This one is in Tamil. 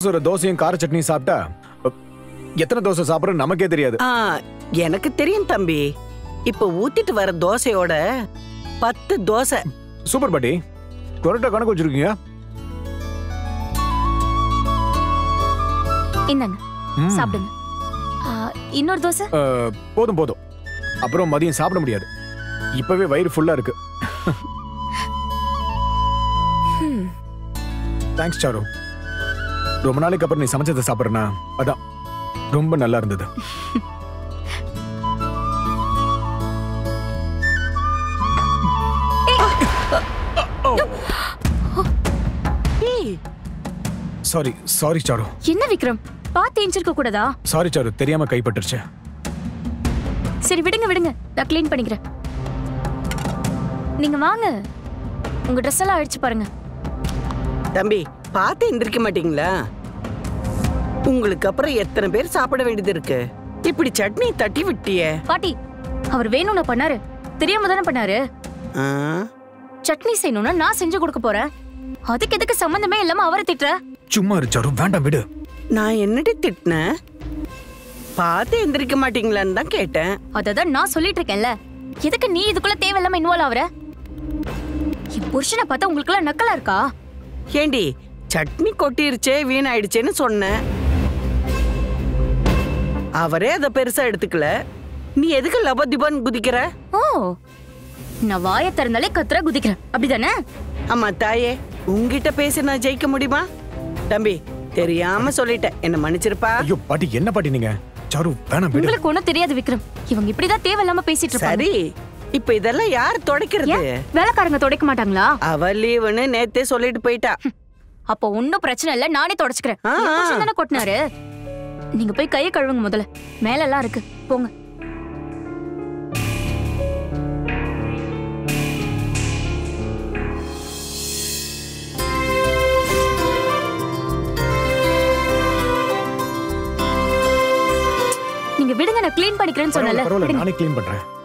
சுட தோசையும் கார சட்னியும் சாப்பிட்டா அ, எத்தனை தோசை சாப்பிட்றோம் நமக்கே தெரியாது ஆ எனக்கு தெரியும் தம்பி இப்ப ஊத்திட்டு வர தோசையோட பத்து தோசை சூப்பர் பாட்டி கரெக்டாக கணக்கு வச்சிருக்கீங்க இந்தாங்க ம். சாப்பிடுங்க ஆ, இன்னொரு தோசை அ, போதும் போதும் அப்புறம் மதியம் சாப்பிட முடியாது இப்பவே வயிறு ஃபுல்லா இருக்கு ம். தேங்க்ஸ் சாரு ரொம்ப நாளைக்கு அப்புறம் நீ சமைச்சதை சாப்பிட்றனா அதான் ரொம்ப நல்லா இருந்தது ஏய், சாரி சாரி சாரு என்ன விக்ரம் பார்த்து எஞ்சிருக்க கூடாதா சாரி சாரு தெரியாம கைப்பட்டுருச்சு சரி விடுங்க விடுங்க நான் க்ளீன் பண்ணிக்கிறேன் நீங்க வாங்க உங்க ட்ரெஸ் எல்லாம் அழிச்சு பாருங்க தம்பி பார்த்து எந்திரிக்க மாட்டீங்களா உங்களுக்கு அப்புறம் எத்தனை பேர் சாப்பிட வேண்டியது இருக்கு இப்படி சட்னி தட்டி விட்டியே பாட்டி அவர் வேணும்னு பண்ணாரு தெரியாம தானே பண்ணாரு ஆ, சட்னி செய்யணும்னா நான் செஞ்சு கொடுக்க போறேன் அதுக்கு எதுக்கு சம்பந்தமே இல்லாம அவரை திட்டுற சும்மா இரு சாரு வேண்டாம் விடு நான் என்னடி திட்டினேன் பார்த்து எந்திரிக்க மாட்டீங்களான்னு தான் கேட்டேன் அததான் நான் சொல்லிட்டு இருக்கேன்ல எதுக்கு நீ இதுக்குள்ள தேவையில்லாம இன்வால்வ் ஆகுற என் புருஷனை பார்த்தா உங்களுக்கு எல்லாம் நக்கலா இருக்கா ஏண்டி சட்னி கொட்டிருச்சே வீணாயிடுச்சேன்னு சொன்னேன் அவரே அதை பெருசா எடுத்துக்கல நீ எதுக்கு லபதிபான்னு குதிக்கிற ஓ நான் வாயை திறந்தாலே கத்துற குதிக்கிறேன் அப்படிதானே ஆமா தாயே உங்ககிட்ட பேசி நான் ஜெயிக்க முடியுமா தம்பி தெரியாம சொல்லிட்டேன் என்ன மன்னிச்சிருப்பா ஐயோ பாட்டி என்ன பாட்டி நீங்க சாரு வேணாம் விடு உங்களுக்கு ஒண்ணும் தெரியாது விக்ரம் இவங்க இப்படிதான் தேவையில்லாம பேசிட்டு இருப்பாங்க சரி இப்ப இதெல்லாம் யார் துடைக்கிறது ஏன் வேலைக்காரங்க துடைக்க மாட்டாங்களா அவ லீவுன்னு நேத்தே சொல்லிட்டு போயிட்டா அப்போ ஒன்னும் பிரச்சனை இல்ல நானே தொடச்சுக்கிறேன் ஆ, என் ஆ. புருஷன் தானே கொட்டினாரு நீங்க போய் கையை கழுவுங்க முதல்ல மேல எல்லாம் இருக்கு போங்க நீங்க விடுங்க நான் க்ளீன் பண்ணிக்கிறேன்னு பரவாயில்ல சொன்னல பரவாயில்ல விடுங்க நானே க்ளீன் பண்றேன்